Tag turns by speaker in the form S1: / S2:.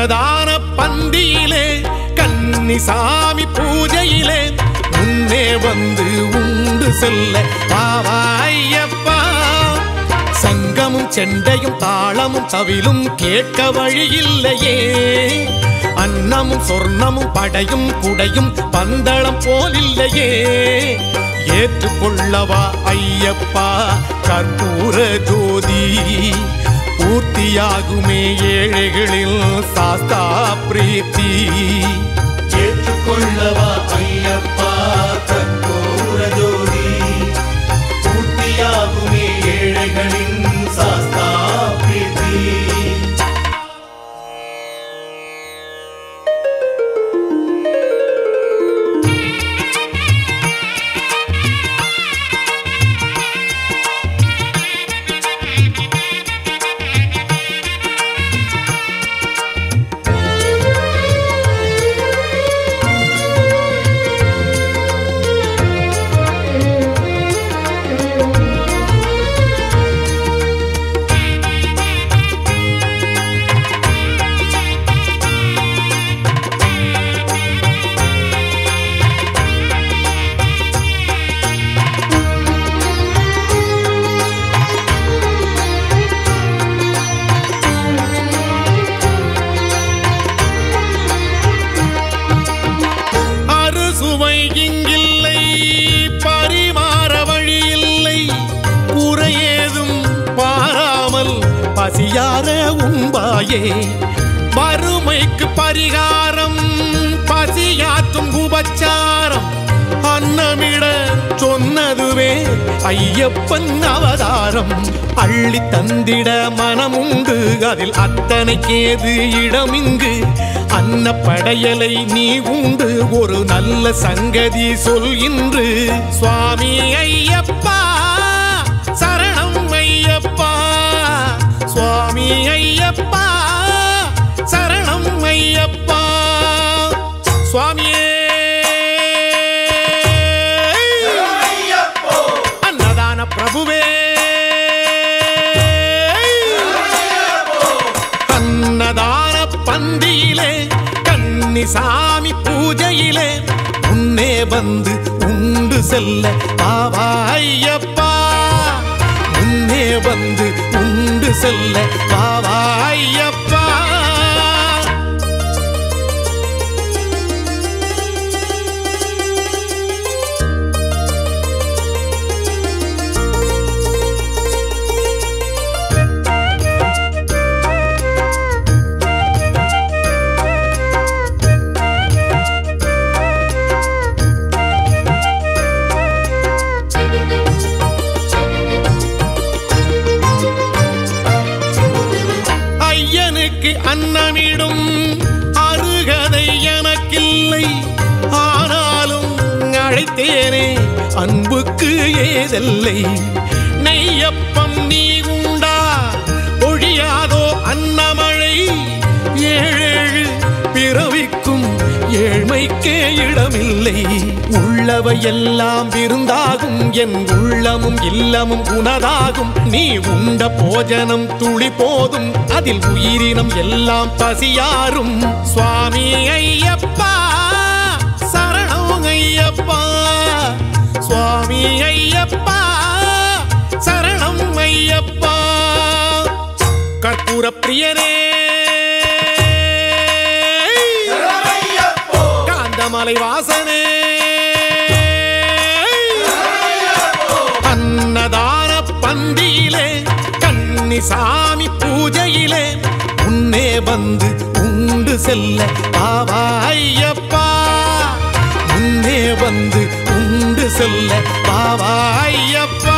S1: அன்னதான பந்தியிலே கன்னிசாமி பூஜையிலே முன்னே வந்து உண்டு செல்ல பாவா ஐயப்பா சங்கமும் செண்டையும் தாளமும் தவிலும் கேட்க வழியில்லையே அன்னமும் சொர்ணமும் படையும் குடையும் பந்தளம் போலில்லையே ஏற்றுக்கொள்ளவா ஐயப்பா கற்பூர ஜோதி பூர்த்தியாகுமே ஏழைகளில் சாஸ்தா பிரீத்தி
S2: ஏற்றுக்கொள்ளவா ஐயப்பா கற்பூர ஜோதி பூர்த்தியாகுமே ஏழைகளின் சாஸ்தா பிரீத்தி
S1: அறுசுவை இங்கில்லை பரிமாற வழியில்லை குறையேதும் பாராமல் பசியார உண்பாயே வறுமைக்கு பரிகாரம் பசியாற்றும் உபச்சாரம் அன்னமிட சொன்னதுவே ஐயப்பன் அவதாரம் அள்ளி தந்திட மனமுண்டு அதில் அத்தனைக்கேது இடமிங்கு அன்னப்படையலை நீ உண்டு ஒரு நல்ல சங்கதி சொல் இன்று சுவாமி ஐயப்பா சரணம் ஐயப்பா சுவாமி ஐயப்பா சரணம் ஐயப்பா சுவாமியே அன்னதான பிரபுவே அன்னதான பந்தியிலே கன்னிசாமி பூஜையிலே முன்னே வந்து உண்டு செல்ல பாவா ஐயப்பா முன்னே வந்து உண்டு செல்ல பாவா ஐயப்பா ஐயனுக்கு அன்னமிடும் அருகதை எனக்கில்லை ஆனாலும் அழைத்தேனே அன்புக்கு ஏதல்லை நெய்யப்பம் நீ உண்டா ஒழியாதோ அன்னமழை ஏழேழு பிறவிக்கும் ஏழ்மைக்கே இடமில்லை உள்ளவை எல்லாம் விருந்தாகும் என் உள்ளமும் இல்லமும் உனதாகும் நீ உண்ட போஜனம் துளி போதும் அதில் உயிரினம் எல்லாம் பசியாரும் சுவாமி ஐயப்பா சரணம் ஐயப்பா சுவாமி ஐயப்பா சரணம் ஐயப்பா கற்பூர பிரியனே காந்தமலை வாசனே அன்னதான பந்தியிலே கன்னிசாமி பூஜையிலே முன்னே வந்து உண்டு செல்ல பாவா ஐயப்பா முன்னே வந்து உண்டு செல்ல பாவா ஐயப்பா